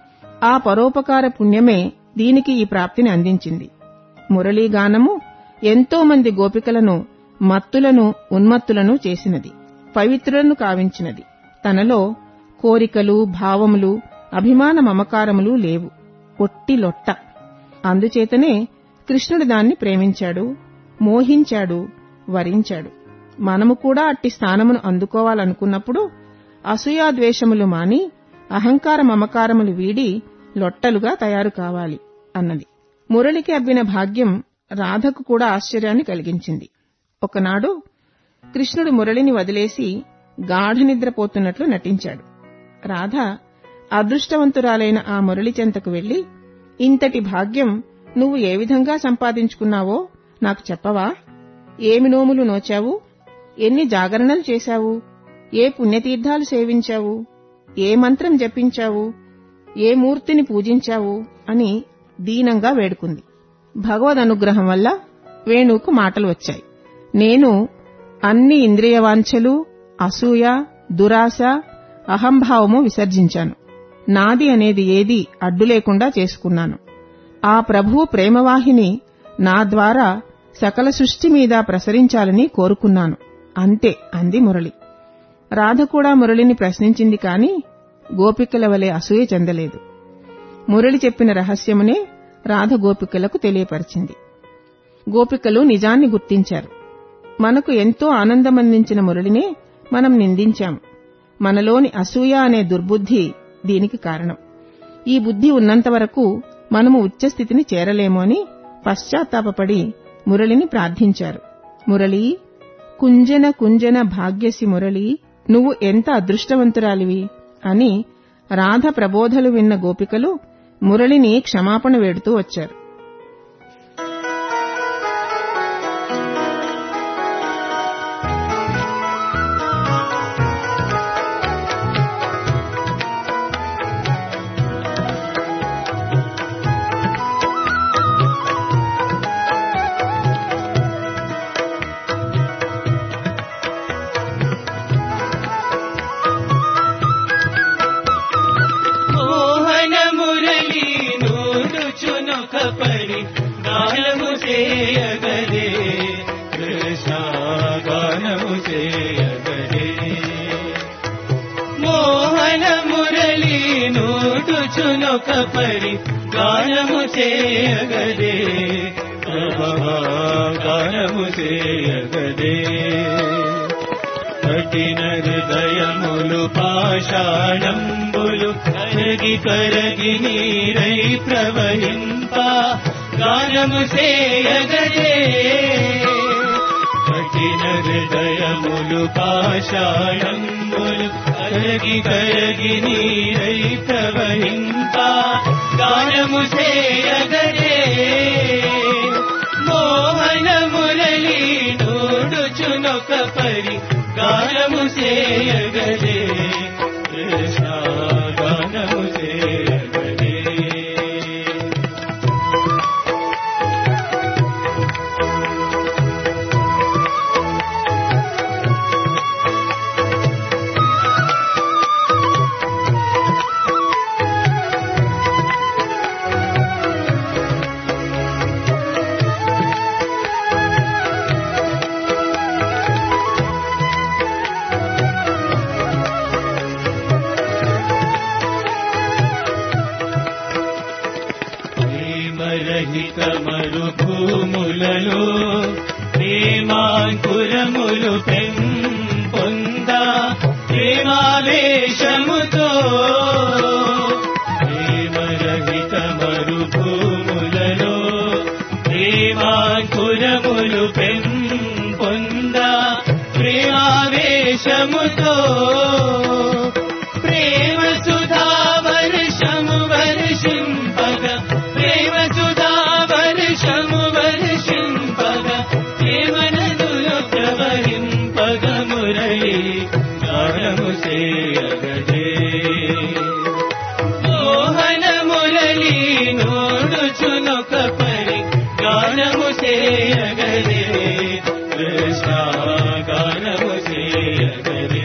D: ఆ పరోపకార పుణ్యమే దీనికి ఈ ప్రాప్తిని అందించింది మురళీగానము ఎంతో మంది గోపికలను మత్తులను ఉన్మత్తులను చేసినది పవిత్రులను కావించినది తనలో కోరికలు భావములు అభిమాన మమకారములు లేవు ఒట్టి లొట్ట అందుచేతనే కృష్ణుడు దాన్ని ప్రేమించాడు మోహించాడు వరించాడు మనము కూడా అట్టి స్థానమును అందుకోవాలనుకున్నప్పుడు అసూయాద్వేషములు మాని అహంకార మమకారములు వీడి లొట్టలుగా తయారు కావాలి అన్నది మురళికి అబ్బిన భాగ్యం రాధకు కూడా ఆశ్చర్యాన్ని కలిగించింది ఒకనాడు కృష్ణుడు మురళిని వదిలేసి గాఢ నిద్రపోతున్నట్లు నటించాడు రాధ అదృష్టవంతురాలైన ఆ మురళి చెంతకు వెళ్లి ఇంతటి భాగ్యం నువ్వు ఏ విధంగా సంపాదించుకున్నావో నాకు చెప్పవా ఏమి నోములు నోచావు ఎన్ని జాగరణలు చేశావు ఏ పుణ్యతీర్థాలు సేవించావు ఏ మంత్రం జపించావు ఏ మూర్తిని పూజించావు అని దీనంగా వేడుకుంది భగవద్ అనుగ్రహం వల్ల వేణువుకు మాటలు వచ్చాయి నేను అన్ని ఇంద్రియవాంఛలు అసూయ దురాశ అహంభావము విసర్జించాను నాది అనేది ఏది అడ్డు లేకుండా చేసుకున్నాను ఆ ప్రభువు ప్రేమవాహిని నా ద్వారా సకల సృష్టి మీద ప్రసరించాలని కోరుకున్నాను అంతే అంది మురళి రాధ కూడా మురళిని ప్రశ్నించింది కాని గోపికల వలె అసూయ చెందలేదు మురళి చెప్పిన రహస్యమునే రాధ గోపికలకు తెలియపరిచింది గోపికలు నిజాన్ని గుర్తించారు మనకు ఎంతో ఆనందమందించిన మురళినే మనం నిందించాం మనలోని అసూయ అనే దుర్బుద్ధి దీనికి కారణం ఈ బుద్ధి ఉన్నంతవరకు మనము ఉచ్చస్థితిని చేరలేము అని పశ్చాత్తాపపడి మురళిని ప్రార్థించారు మురళీ కుంజన కుంజన భాగ్యసి మురళీ నువ్వు ఎంత అదృష్టవంతురాలివి అని రాధ ప్రబోధలు విన్న గోపికలు మురళిని క్షమాపణ వేడుతూ వచ్చారు
C: మోహన మురళి నూరుచునొక పరి గానము చేయగదే కృష్ణ గానము చేయగదే మోహన మురళి నూరుచునొక పరి గానము చేయగదే ప్రభా గానము చేయగదే కఠిన హృదయములు పాషాణంబులు కరగి కరగి నీరై ప్రవహింప గానము సేయగదే కఠిన హృదయములు పాషాణంబులు కరగి కరగి నీరై ప్రవహింప గానము సేయగదే మోహన మురళి నోడుచునొక పరి గానము చేయగదే కృష్ణ గానము చేయగదే ప్రేమరహిత మరుభూములలో ప్రేమాంకురములు పెంపొంద ప్రేమావేశముతో ప్రేమరహిత మరుభూములలో ప్రేమాంకురములు పెంపొంద ప్రేమావేశముతో ప్రేమ సుధా వర్షము వర్షింపగ ప్రేమ సుధా వర్షము వర్షింపగ ప్రేమ నదులు ప్రవహింపగ మురళి గానము చేయగదే మోహన మురళి నోడుచునొక పరి గానము చేయగదే కృష్ణ గానము చేయగదే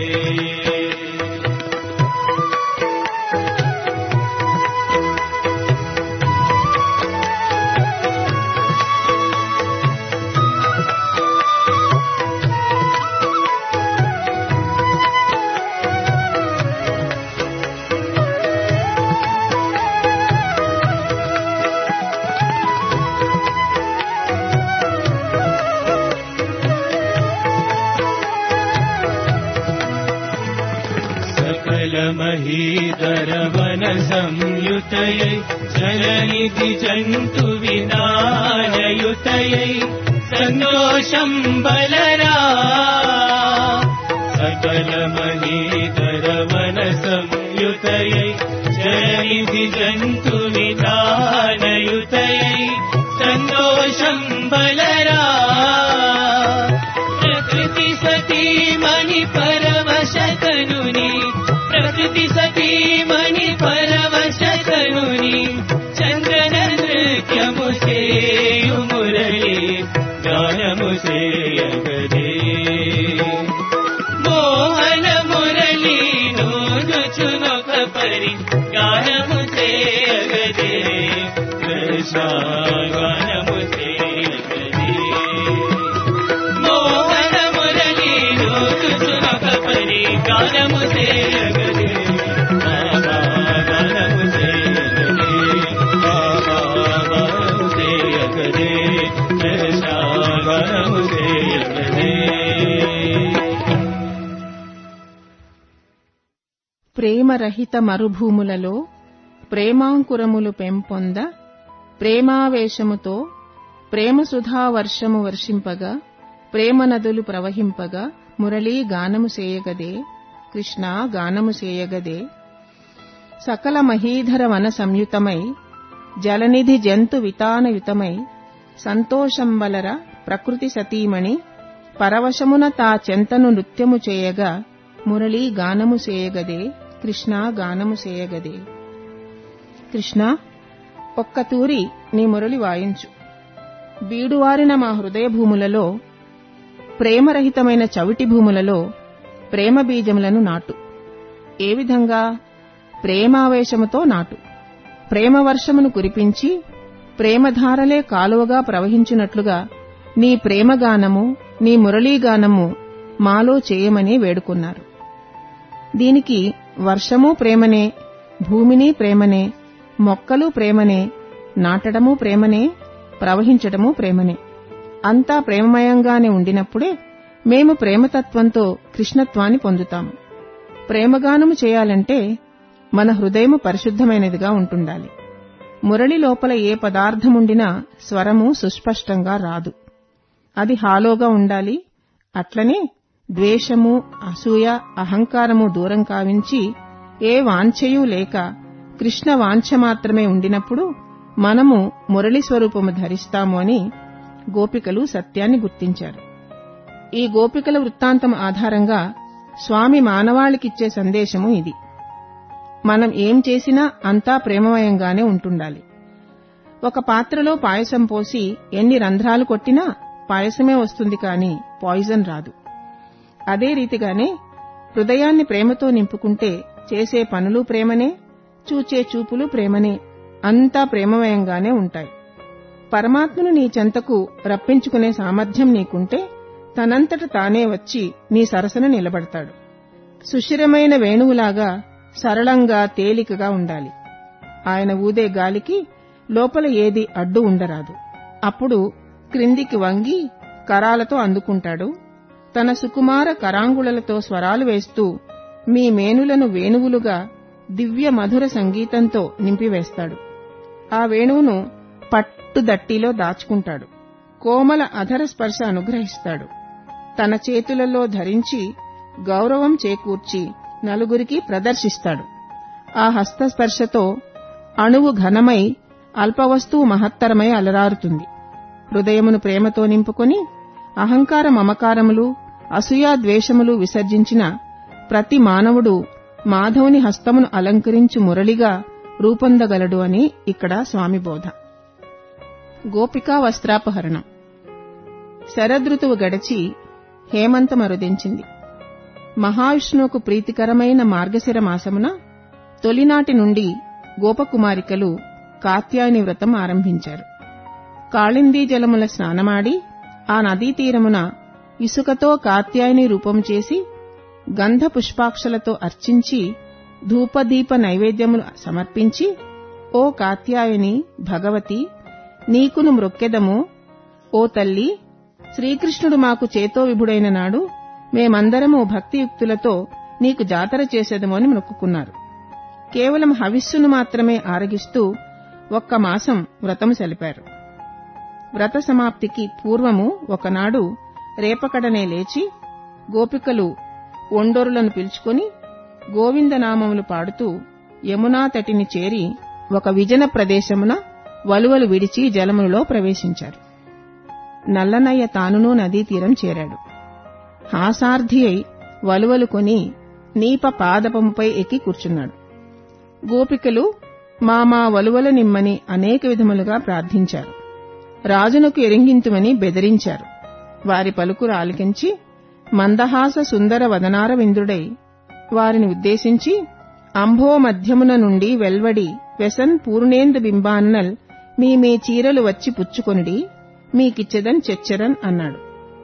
C: सकल महीधर वन संयुतयै जननिधि जन्तु विनाययुतयै सन्तोषं बलरा सकल महीधर वन संयुतयै जननिधि जन्तु विनानयुतयै सन्तोषं बलरा प्रकृति सती मणि परवशतनुनि प्रकृति सती मणि परवशतनुनि चन्द्रन नृत्यमु सेयु मुरळि गानमु सेयगदे మోహన మురళి నోడుచునొక పరి గానము చేయగదే కృష్ణ గానము చేయగదే మోహన మురళి నోడుచునొక పరి గానము చేయగదే బాబా గానము చేయగదే బాబా గానము చేయగదే కృష్ణ గానము చేయగదే
D: ప్రేమరహిత మరుభూములలో ప్రేమాంకురములు పెంపొంద ప్రేమావేశముతో ప్రేమ సుధా వర్షము వర్షింపగా ప్రేమ నదులు ప్రవహింపగా మురళీ గానము సేయగదే కృష్ణ గానము చేయగదే సకల మహీధర వన సంయుతమై జలనిధి జంతు వితానయుతమై సంతోషంబలర ప్రకృతి సతీమణి పరవశమున తా చెంతను నృత్యము చేయగా మురళీ గానము చేయగదే కృష్ణ గానము చేయగదే కృష్ణ ఒక్క తూరి నీ మురళి వాయించు బీడువారిన మా హృదయ భూములలో ప్రేమరహితమైన చవిటి భూములలో ప్రేమ బీజములను నాటు ఏ విధంగా ప్రేమావేశముతో నాటు ప్రేమ వర్షమును కురిపించి ప్రేమధారలే కాలువగా ప్రవహించినట్లుగా నీ ప్రేమగానము నీ మురళీగానము మాలో చేయమని వేడుకున్నారు దీనికి వర్షము ప్రేమనే భూమిని ప్రేమనే మొక్కలు ప్రేమనే నాటడము ప్రేమనే ప్రవహించడము ప్రేమనే అంతా ప్రేమమయంగానే ఉండినప్పుడే మేము ప్రేమతత్వంతో కృష్ణత్వాన్ని పొందుతాము ప్రేమగానము చేయాలంటే మన హృదయము పరిశుద్ధమైనదిగా ఉంటుండాలి మురళి లోపల ఏ పదార్థముండినా స్వరము సుస్పష్టంగా రాదు అది హాలోగా ఉండాలి అట్లనే ద్వేషము అసూయ అహంకారము దూరం కావించి ఏ వాంఛయూ లేక కృష్ణ వాంఛ మాత్రమే ఉండినప్పుడు మనము మురళి స్వరూపము ధరిస్తాము అని గోపికలు సత్యాన్ని గుర్తించారు ఈ గోపికల వృత్తాంతం ఆధారంగా స్వామి మానవాళికిచ్చే సందేశము ఇది మనం ఏం చేసినా అంతా ప్రేమమయంగానే ఉంటుండాలి ఒక పాత్రలో పాయసం పోసి ఎన్ని రంధ్రాలు కొట్టినా పాయసమే వస్తుంది కాని పాయిజన్ రాదు అదే రీతిగానే హృదయాన్ని ప్రేమతో నింపుకుంటే చేసే పనులు ప్రేమనే చూచే చూపులు ప్రేమనే అంతా ప్రేమమయంగానే ఉంటాయి పరమాత్మను నీ చెంతకు రప్పించుకునే సామర్థ్యం నీకుంటే తనంతట తానే వచ్చి నీ సరసన నిలబడతాడు సుశిరమైన వేణువులాగా సరళంగా తేలికగా ఉండాలి ఆయన ఊదే గాలికి లోపల ఏది అడ్డు ఉండరాదు అప్పుడు క్రిందికి వంగి కరాలతో అందుకుంటాడు తన సుకుమార కరాంగుళలతో స్వరాలు వేస్తూ మీ మేనులను వేణువులుగా దివ్య మధుర సంగీతంతో నింపివేస్తాడు ఆ వేణువును పట్టుదట్టిలో దాచుకుంటాడు కోమల అధర స్పర్శ అనుగ్రహిస్తాడు తన చేతులలో ధరించి గౌరవం చేకూర్చి నలుగురికి ప్రదర్శిస్తాడు ఆ హస్తస్పర్శతో అణువు ఘనమై అల్పవస్తువు మహత్తరమై అలరారుతుంది హృదయమును ప్రేమతో నింపుకొని అహంకార మమకారములు అసూయా ద్వేషములు విసర్జించిన ప్రతి మానవుడు మాధవుని హస్తమును అలంకరించు మురళిగా రూపొందగలడు అని ఇక్కడ స్వామి బోధ గోపికా వస్త్రాపహరణం శరదృతువు గడిచి హేమంతమరుదించింది మహావిష్ణువుకు ప్రీతికరమైన మార్గశిర మాసమున తొలినాటి నుండి గోపకుమారికలు కాత్యాయని వ్రతం ఆరంభించారు కాళిందీ జలముల స్నానమాడి ఆ నదీ తీరమున ఇసుకతో కాత్యాయని రూపం చేసి గంధ పుష్పాక్షలతో అర్చించి ధూపదీప నైవేద్యములు సమర్పించి ఓ కాత్యాయని భగవతి నీకును మృక్కెదము ఓ తల్లి శ్రీకృష్ణుడు మాకు చేతో విభుడైన నాడు మేమందరము భక్తియుక్తులతో నీకు జాతర చేసేదము అని మొక్కుకున్నారు కేవలం హవిస్సును మాత్రమే ఆరగిస్తూ ఒక్క మాసం వ్రతము సలిపారు వ్రత సమాప్తికి పూర్వము ఒకనాడు రేపకడనే లేచి గోపికలు ఒండోరులను పిలుచుకొని గోవిందనామములు పాడుతూ యమునా తటిని చేరి ఒక విజన ప్రదేశమున వలువలు విడిచి జలములలో ప్రవేశించారు నల్లనయ్య తానునూ నదీ తీరం చేరాడు హాసార్థి అయి వలువలు కొని నీప పాదపముపై ఎక్కి కూర్చున్నాడు గోపికలు మా మా వలువల నిమ్మని అనేక విధములుగా ప్రార్థించారు రాజునకు ఎరింగింతుమని బెదిరించారు వారి పలుకులు ఆలికించి మందహాస సుందర వదనార విందుడై వారిని ఉద్దేశించి అంభో మధ్యమున నుండి వెల్వడి వెసన్ పూర్ణేందు బింబాన్నల్ మీ మీ చీరలు వచ్చి పుచ్చుకొనిడి మీకిచ్చెదన్ చెచ్చరన్ అన్నాడు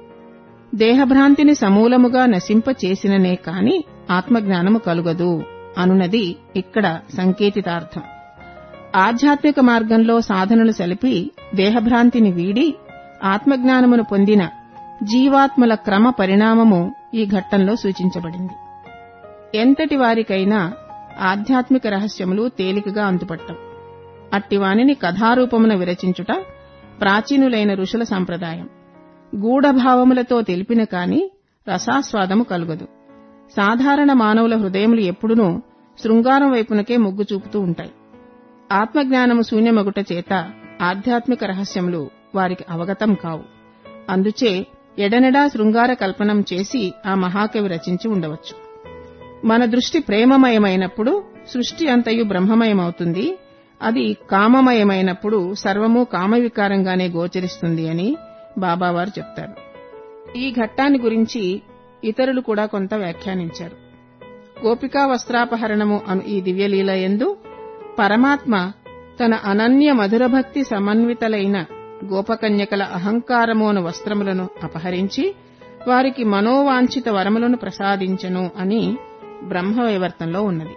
D: దేహభ్రాంతిని సమూలముగా నశింప చేసిననే కాని ఆత్మజ్ఞానము కలుగదు అనునది ఇక్కడ సంకేతితార్థం ఆధ్యాత్మిక మార్గంలో సాధనలు సలిపి దేహభ్రాంతిని వీడి ఆత్మజ్ఞానమును పొందిన జీవాత్మల క్రమ పరిణామము ఈ ఘట్టంలో సూచించబడింది ఎంతటి వారికైనా ఆధ్యాత్మిక రహస్యములు తేలికగా అంతుపట్టం అట్టివానిని కథారూపమున విరచించుట ప్రాచీనులైన ఋషుల సంప్రదాయం గూఢభావములతో తెలిపిన కాని రసాస్వాదము కలుగదు సాధారణ మానవుల హృదయములు ఎప్పుడునూ శృంగారం వైపునకే మొగ్గు చూపుతూ ఉంటాయి ఆత్మజ్ఞానము శూన్యమగుట చేత ఆధ్యాత్మిక రహస్యములు వారికి అవగతం కావు అందుచే ఎడనెడా శృంగార కల్పనం చేసి ఆ మహాకవి రచించి ఉండవచ్చు మన దృష్టి ప్రేమమయమైనప్పుడు సృష్టి అంతయు బ్రహ్మమయమవుతుంది అది కామమయమైనప్పుడు సర్వము కామవికారంగానే గోచరిస్తుంది అని బాబావారు చెప్తారు ఈ ఘట్టాన్ని గురించి ఇతరులు కూడా కొంత వ్యాఖ్యానించారు గోపికా వస్త్రాపహరణము అను ఈ దివ్యలీల ఎందు పరమాత్మ తన అనన్య మధురభక్తి సమన్వితలైన గోపకన్యకల అహంకారము అను వస్త్రములను అపహరించి వారికి మనోవాంఛిత వరములను ప్రసాదించెను అని బ్రహ్మవైవర్తంలో ఉన్నది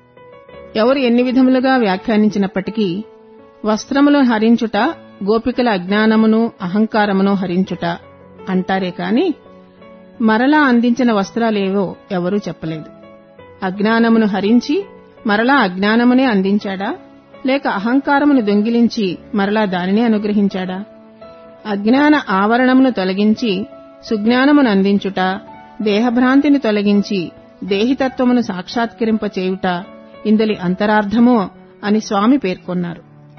D: ఎవరు ఎన్ని విధములుగా వ్యాఖ్యానించినప్పటికీ వస్త్రములను హరించుట గోపికల అజ్ఞానమును అహంకారమును హరించుట అంటారే కాని మరలా అందించిన వస్త్రాలేవో ఎవరూ చెప్పలేదు అజ్ఞానమును హరించి మరలా అజ్ఞానమునే అందించాడా లేక అహంకారమును దొంగిలించి మరలా దానినే అనుగ్రహించాడా అజ్ఞాన ఆవరణమును తొలగించి సుజ్ఞానమును అందించుట దేహభ్రాంతిని తొలగించి దేహితత్వమును సాక్షాత్కరింపచేయుట ఇందలి అంతరార్థమో అని స్వామి పేర్కొన్నారు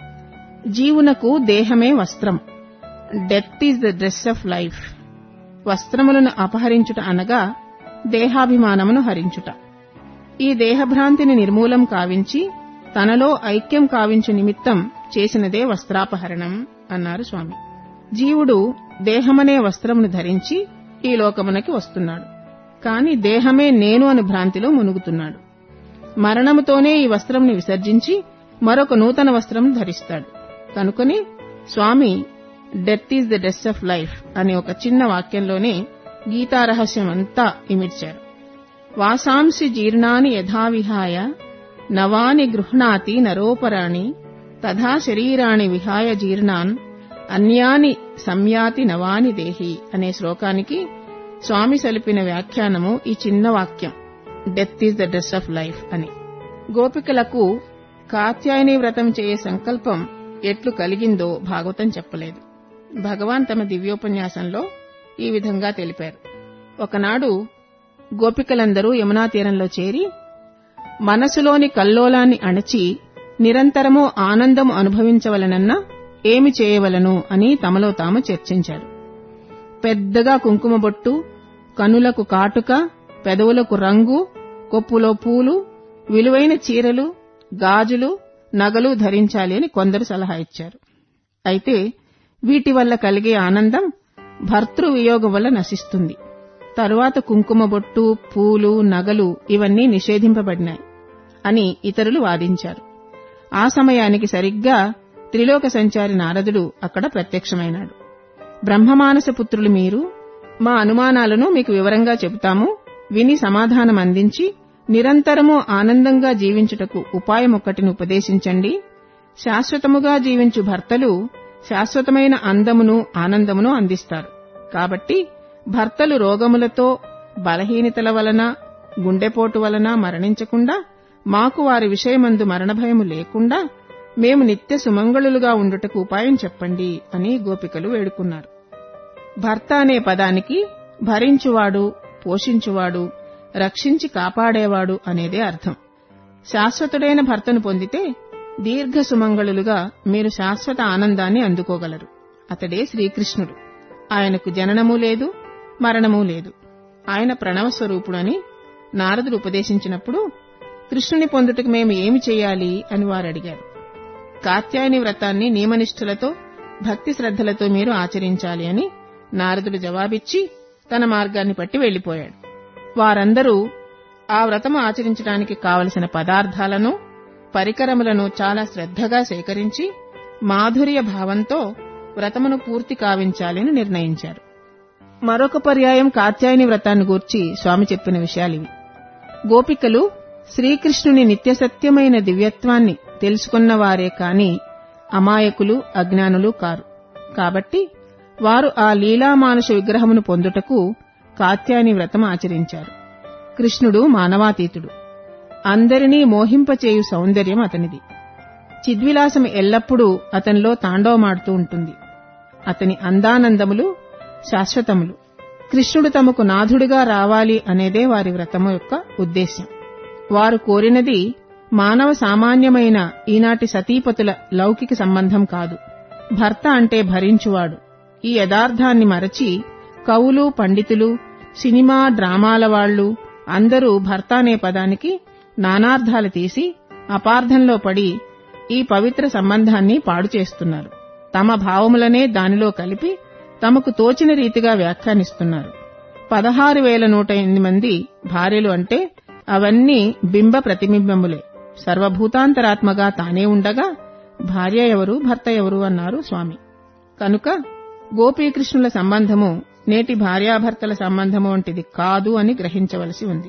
D: జీవునకు దేహమే వస్త్రం death is the dress of life వస్త్రములను అపహరించుట అనగా దేహాభిమానమును హరించుట ఈ దేహభ్రాంతిని నిర్మూలం కావించి తనలో ఐక్యం కావించు నిమిత్తం చేసినదే వస్త్రాపహరణం అన్నారు స్వామి జీవుడు దేహమనే వస్త్రమును ధరించి ఈ లోకమునకి వస్తున్నాడు కాని దేహమే నేను అని భ్రాంతిలో మునుగుతున్నాడు మరణముతోనే ఈ వస్త్రంని విసర్జించి మరొక నూతన వస్త్రం ధరిస్తాడు కనుకనే Swami death is the dress of life అనే ఒక చిన్న వాక్యంలోనే గీతారహస్యం అంతా ఇమిడ్చారు వాసాంసి జీర్ణాని యథావిహాయ నవాని గృహ్ణాతి నరోపరాణి తథా శరీరాణి విహాయ జీర్ణాన్ అన్యాని సంయాతి నవాని దేహి అనే శ్లోకానికి స్వామి సలిపిన వ్యాఖ్యానము ఈ చిన్న వాక్యం death is the dress of life అని గోపికలకు కాత్యాయని వ్రతం చేయే సంకల్పం ఎట్లు కలిగిందో భాగవతం చెప్పలేదు భగవాన్ తమ దివ్యోపన్యాసంలో ఈ విధంగా తెలిపారు ఒకనాడు గోపికలందరూ యమునా తీరంలో చేరి మనసులోని కల్లోలాన్ని అణచి నిరంతరము ఆనందం అనుభవించవలనన్నా ఏమి చేయవలను అని తమలో తాము చర్చించారు పెద్దగా కుంకుమ బొట్టు కనులకు కాటుక పెదవులకు రంగు కొప్పులో పూలు విలువైన చీరలు గాజులు నగలు ధరించాలి అని కొందరు సలహా ఇచ్చారు అయితే వీటి వల్ల కలిగే ఆనందం భర్తృ వియోగం వల్ల నశిస్తుంది తరువాత కుంకుమ బొట్టు పూలు నగలు ఇవన్నీ నిషేధింపబడినాయి అని ఇతరులు వాదించారు ఆ సమయానికి సరిగ్గా త్రిలోక సంచారి నారదుడు అక్కడ ప్రత్యక్షమైనాడు బ్రహ్మమానస పుత్రులు మీరు మా అనుమానాలను మీకు వివరంగా చెబుతాము విని సమాధానం అందించి నిరంతరము ఆనందంగా జీవించుటకు ఉపాయం ఒక్కటిని ఉపదేశించండి శాశ్వతముగా జీవించు భర్తలు శాశ్వతమైన అందమును ఆనందమును అందిస్తారు కాబట్టి భర్తలు రోగములతో బలహీనతల వలన గుండెపోటు వలన మరణించకుండా మాకు వారి విషయమందు మరణభయము లేకుండా మేము నిత్య సుమంగళులుగా ఉండుటకు ఉపాయం చెప్పండి అని గోపికలు వేడుకున్నారు భర్త అనే పదానికి భరించువాడు పోషించువాడు రక్షించి కాపాడేవాడు అనేదే అర్థం శాశ్వతుడైన భర్తను పొందితే దీర్ఘ సుమంగళులుగా మీరు శాశ్వత ఆనందాన్ని అందుకోగలరు అతడే శ్రీకృష్ణుడు ఆయనకు జననము లేదు మరణము లేదు ఆయన ప్రణవ స్వరూపుడని నారదుడు ఉపదేశించినప్పుడు కృష్ణుని పొందుటకు మేము ఏమి చేయాలి అని వారు అడిగారు కాత్యాయని వ్రతాన్ని నియమనిష్ఠులతో భక్తి శ్రద్ధలతో మీరు ఆచరించాలి అని నారదుడు జవాబిచ్చి తన మార్గాన్ని పట్టి వెళ్లిపోయాడు వారందరూ ఆ వ్రతము ఆచరించడానికి కావలసిన పదార్థాలను పరికరములను చాలా శ్రద్ధగా సేకరించి మాధుర్య భావంతో వ్రతమును పూర్తి కావించాలని నిర్ణయించారు మరొక పర్యాయం కాత్యాయని వ్రతాన్ని గూర్చి స్వామి చెప్పిన విషయాలివి గోపికలు శ్రీకృష్ణుని నిత్యసత్యమైన దివ్యత్వాన్ని తెలుసుకున్నవారే కాని అమాయకులు అజ్ఞానులు కారు కాబట్టి వారు ఆ లీలామానుష విగ్రహమును పొందుటకు కాత్యాయని వ్రతం ఆచరించారు కృష్ణుడు మానవాతీతుడు అందరినీ మోహింపచేయు సౌందర్యం అతనిది చిద్విలాసం ఎల్లప్పుడూ అతనిలో తాండవమాడుతూ ఉంటుంది అతని అందానందములు శాశ్వతములు కృష్ణుడు తమకు నాథుడిగా రావాలి అనేదే వారి వ్రతము యొక్క ఉద్దేశ్యం వారు కోరినది మానవ సామాన్యమైన ఈనాటి సతీపతుల లౌకిక సంబంధం కాదు భర్త అంటే భరించువాడు ఈ యథార్థాన్ని మరచి కవులు పండితులు సినిమా డ్రామాల వాళ్ళు అందరూ భర్త అనే పదానికి నానార్థాలు తీసి అపార్థంలో పడి ఈ పవిత్ర సంబంధాన్ని పాడు చేస్తున్నారు తమ భావములనే దానిలో కలిపి తమకు తోచిన రీతిగా వ్యాఖ్యానిస్తున్నారు పదహారు వేల నూట ఎనిమిది మంది భార్యలు అంటే అవన్నీ బింబ ప్రతిబింబములే సర్వభూతాంతరాత్మగా తానే ఉండగా భార్య ఎవరు భర్త ఎవరు అన్నారు స్వామి కనుక గోపీకృష్ణుల సంబంధము నేటి భార్యాభర్తల సంబంధము వంటిది కాదు అని గ్రహించవలసి ఉంది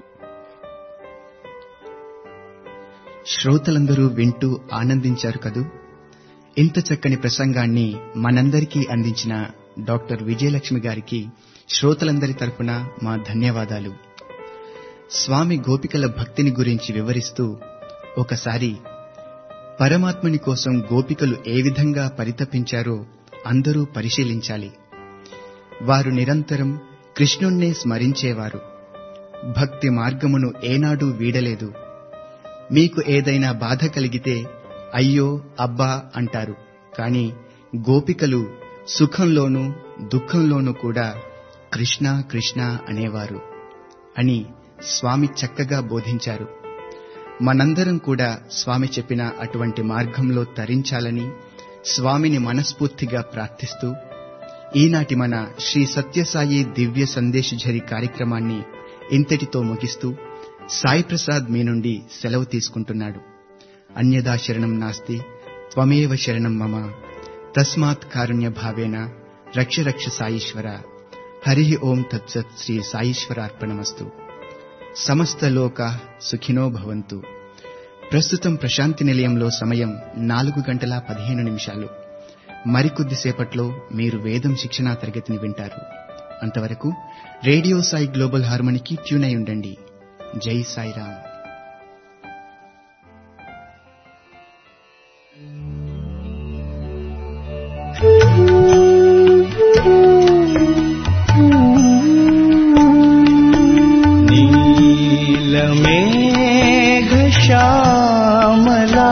A: శ్రోతలందరూ వింటూ ఆనందించారు కదూ ఇంత చక్కని ప్రసంగాన్ని మనందరికీ అందించిన డాక్టర్ విజయలక్ష్మి గారికి శ్రోతలందరి తరపున మా ధన్యవాదాలు స్వామి గోపికల భక్తిని గురించి వివరిస్తూ ఒకసారి పరమాత్ముని కోసం గోపికలు ఏ విధంగా పరితపించారో అందరూ పరిశీలించాలి వారు నిరంతరం కృష్ణుణ్ణే స్మరించేవారు భక్తి మార్గమును ఏనాడూ వీడలేదు మీకు ఏదైనా బాధ కలిగితే అయ్యో అబ్బా అంటారు కాని గోపికలు సుఖంలోనూ దుఃఖంలోనూ కూడా కృష్ణ కృష్ణ అనేవారు అని స్వామి చక్కగా బోధించారు మనందరం కూడా స్వామి చెప్పిన అటువంటి మార్గంలో తరించాలని స్వామిని మనస్ఫూర్తిగా ప్రార్థిస్తూ ఈనాటి మన శ్రీ సత్యసాయి దివ్య సందేశఝరి కార్యక్రమాన్ని ఇంతటితో ముగిస్తూ సాయి ప్రసాద్ మీ నుండి సెలవు తీసుకుంటున్నాడు అన్యదా శరణం నాస్తి త్వమేవ శరణం మమ తస్మాత్ కారుణ్య భావేన రక్ష రక్ష సాయీశ్వర హరి ఓం తత్సత్ శ్రీ సాయీశ్వరార్పణమస్తు సమస్త లోక సుఖినో భవంతు ప్రస్తుతం ప్రశాంతి నిలయంలో సమయం నాలుగు గంటల పదిహేను నిమిషాలు మరికొద్దిసేపట్లో మీరు వేదం శిక్షణా తరగతిని వింటారు అంతవరకు రేడియో సాయి గ్లోబల్ హార్మోనికి ట్యూన్ అయి ఉండండి జై సాయిరామ్
C: नीलमेघश्यामला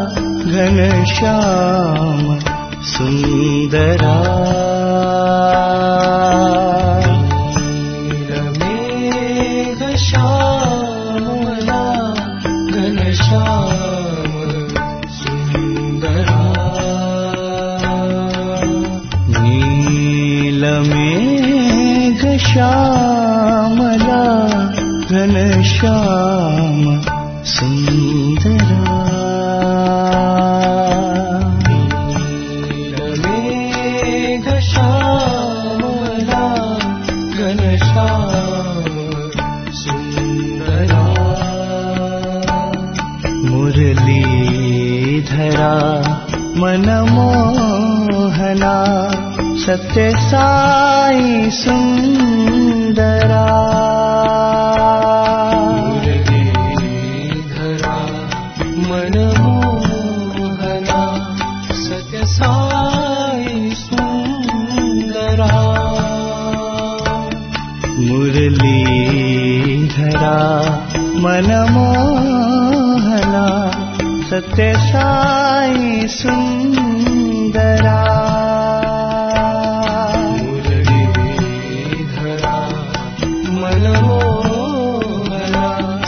C: घनश्याम सुन्दरा नीलमेघश्यामला घनश्याम सुन्दरा नीलमेघश्यामला घनश्याम सुन्दरा नीलमेघश्यामला घनश्याम सुन्दरा मुरलीधरा मनमोहना सत्यसाई सुन्दरा मुरलीधरा मनमोहना सत्यसाई सुन्दरा मुरलीधरा मनमोहना सत्यसाई सुन्दरा मुरलीधरा मनमोहना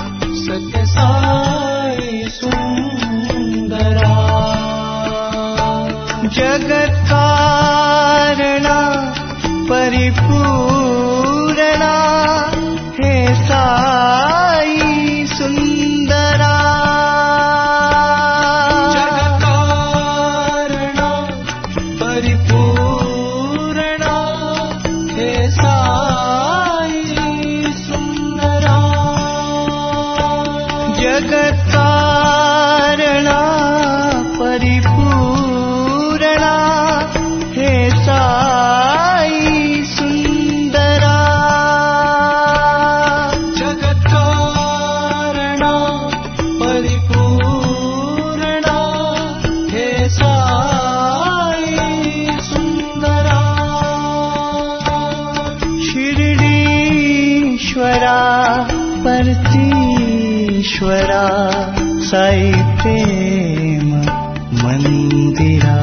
C: सत्यसाई सुन्दरा जगत्कारणा परिपूरणा हे साई सुन्दरा जगत्कारणा परिपूरणा हे साई सुन्दरा जगत्कारणा परिपूरणा हे साई सुन्दरा जगत्कारणा परिपूरणा हे साई सुन्दरा शिरडी परमेश्वरा साई प्रेम मन्दिरा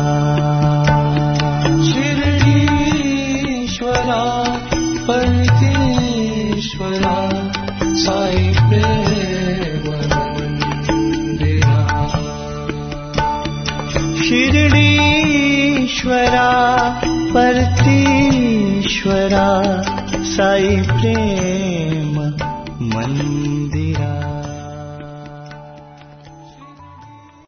C: शिरडीश्वरा परमेश्वरा साई प्रेम मन्दिरा शिरडीश्वरा परतीश्वरा साई प्रेम मन्दिरा